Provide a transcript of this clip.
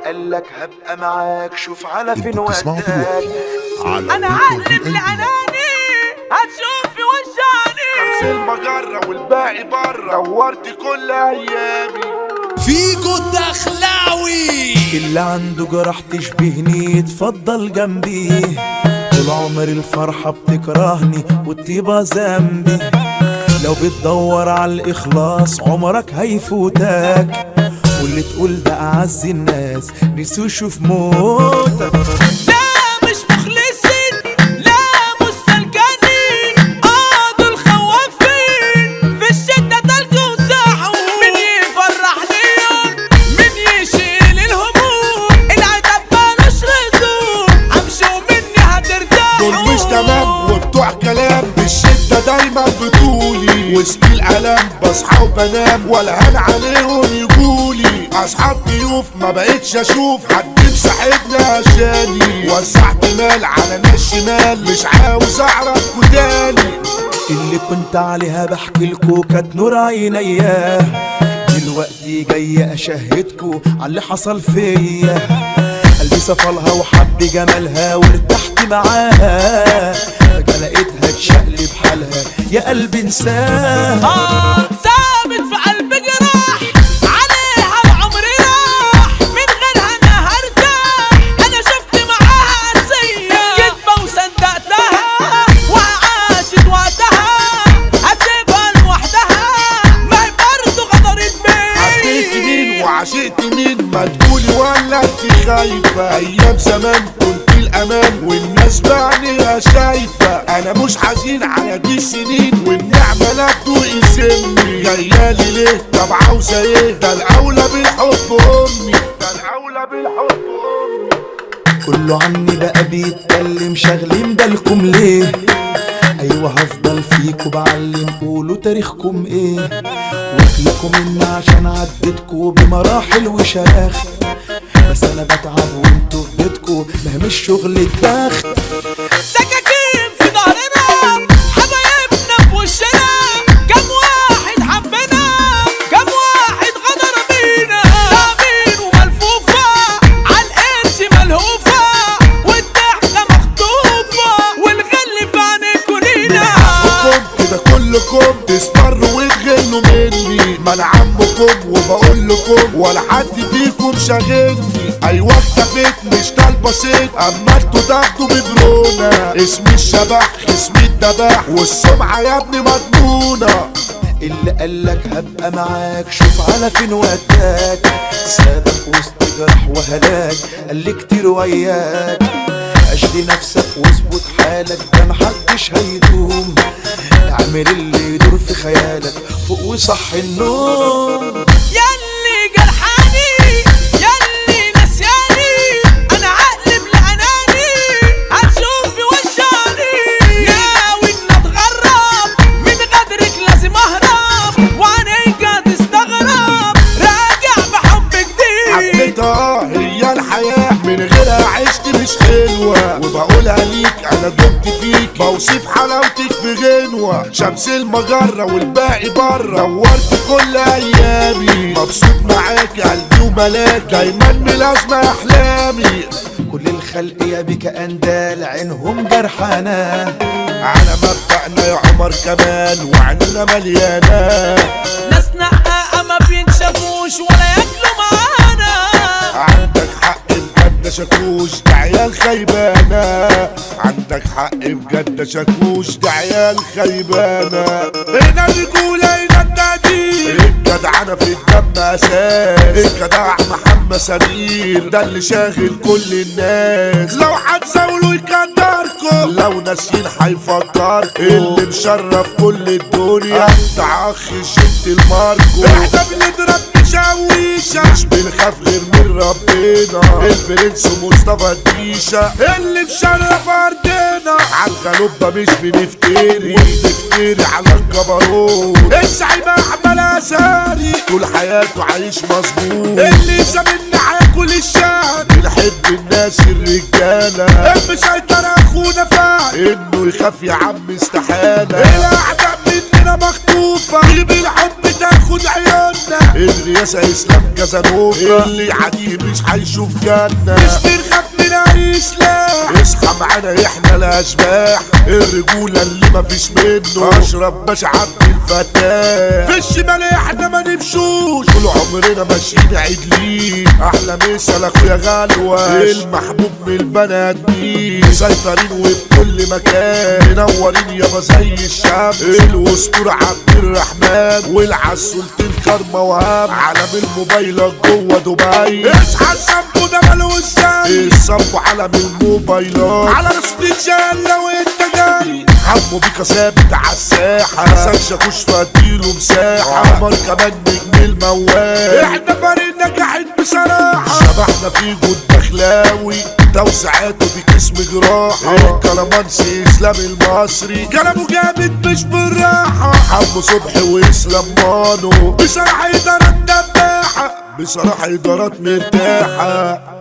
قالك هبقى معاك شوف على فين انتوا بتسمعوا وداك دلوقتي على انا راديو عقلي دي بالعناني هتشوف في وشاني خمس المجرة والباقي بره دورت كل ايامي فيجو الدخلاوي اللي عنده جرح تشبهني يتفضل جنبي طول عمر الفرحة بتكرهني والطيبة ذنبي لو بتدور على الإخلاص عمرك هيفوتك واللي تقول ده أعز الناس نسوا يشوف موتك لا مش مخلصين لا مش سلكانين اه دول خوافين في الشدة تلج وساحوا مين يفرحني يوم مين يشيل الهموم العتاب مالوش رزوم امشوا مني هترتاحوا دول مش تمام وبتوع كلام بالشدة دايما بطولي وسط الألم بصحى وبنام ولا هان عليهم يجولي أصحاب ضيوف ما بقتش أشوف حد مساعدني عشاني وسعت مال على ناس شمال مش عاوز أعرف تاني اللي كنت عليها بحكي لكو كانت نور عينيا دلوقتي جاي اشهدكو على اللي حصل فيا قلبي صفلها وحب جمالها وارتحت معاها فجأة لقيتها تشقلب حالها يا قلبي انساها آه ثابت في قلبي جراح عليها وعمري راح من غيرها انا هرتاح انا شفت معاها قاسية كدبة وصدقتها وعاشت وقتها هسيبها لوحدها ما هي برضه غدرت حبيت بيا مين وعشقت مين ما تقولي ولا انت خايفة ايام زمان كنت الامان والناس بعينيها شايفة انا مش حزين على دي السنين والنعمة لا تدوقي سني جايالي ليه طب عاوزة ايه ده الاولى بالحب امي ده الاولى بالحب امي كله عني بقى بيتكلم شاغلين بالكم ليه ايوه هفضل فيكوا بعلم قولوا تاريخكم ايه واكلكم ان عشان عديتكوا بمراحل وشياخ بس انا بتعب وانتوا في بيتكوا ما مش شغل الدخل سكاكين في ظهرنا حبايبنا في وشنا كم واحد حبنا كم واحد غدر بينا لاغين وملفوفة عالقرش ملهوفة والضحكة مخطوفة والغل في عينيكوا لينا حقكم كده كلكم تسمروا وتغلوا مني ما انا عمكم وبقول لكم ولا حد فيكم شاغلني ايوه اكتفيت مش طالبه صيت اما انتوا تاخدوا ببرونا اسمي الشبح اسمي الدبح والسمعه يا ابني مضمونه اللي قالك هبقى معاك شوف على فين وداك سابك وسط جرح وهلاك قال لي كتير وياك اشلي نفسك واظبط حالك ده محدش هيدوم اعمل اللي يدور في خيالك فوق وصح النوم ياللي جرحاني ياللي نسياني انا عقلي بالعناني هتشوف في وشاني ناوي ان اتغرب من غدرك لازم اهرب وعينيك هتستغرب راجع بحب جديد حبيتها هي الحياة من غيرها عشت مش حلوة وبقولها ليك انا دمت فيك بوصف حلاوتك في غنوة شمس المجرة والباقي بره دورت كل ايامي مبسوط معاك قلبي وملاك دايما ملازمة احلامي كل الخلق يا بك اندال عينهم جرحانه على مبدأنا يا عمر كمان وعيننا مليانة ناس نقاقة ما بينشافوش ولا ياكلوا معانا عندك حق بجد شاكوش ده عيال خيبانة عندك حق بجد شاكوش ده عيال خيبانة هنا الرجولة هنا التقدير الجدعنة في الدم أساس الجدع محمد سمير ده اللي شاغل كل الناس لو هتزاولوا يقدركم لو ناسيين هيفكركم اللي مشرف كل الدنيا انت اخ جبت الماركو احنا بنضرب مشاويشة مش بنخاف غير من ربنا البرنس مصطفى الديشة اللي مشرف ارضنا عالغلوبة مش بنفتري بنفتري على الجبروت الزعيم احمد ازاري طول حياته عايش مظبوط اللي سامنا هياكل الشعب بنحب الناس الرجالة المسيطر اخونا فاهم انه يخاف يا عم استحالة الاعداء مننا مخطوفة اللي بالحب تاخد عيوننا الرئاسة اسلام كازانوفا اللي عادي مش هيشوف جنة مش بنخاف من اي سلاح اصحى معانا احنا الاشباح الرجولة اللي مفيش منه اشرف باشا عبد الفتاح في الشمال احنا ما نمشوش طول عمرنا ماشيين عدلين احلى مثل اخويا غلوة المحبوب من البنات دي مسيطرين وفي كل مكان منورين يابا زي الشمس الاسطورة عبد الرحمن والعسولتين كرمة وهام عالم الموبايلات جوه دبي اصحى الصبو ده ماله ازاي الصبو عالم الموبايلات على رصيد شلة وانت جاي حمو بيكا ثابت على الساحة حسن شاكوش فاديله مساحة عمر كمان نجم الموال احنا فريق نجحت بصراحة شبحنا في جود دخلاوي توسعاته بجسم جراحة الكلامانسي اسلام المصري كلامه جامد مش بالراحة حمو صبحي واسلام مانو بصراحة ادارات دباحة بصراحة ادارات مرتاحة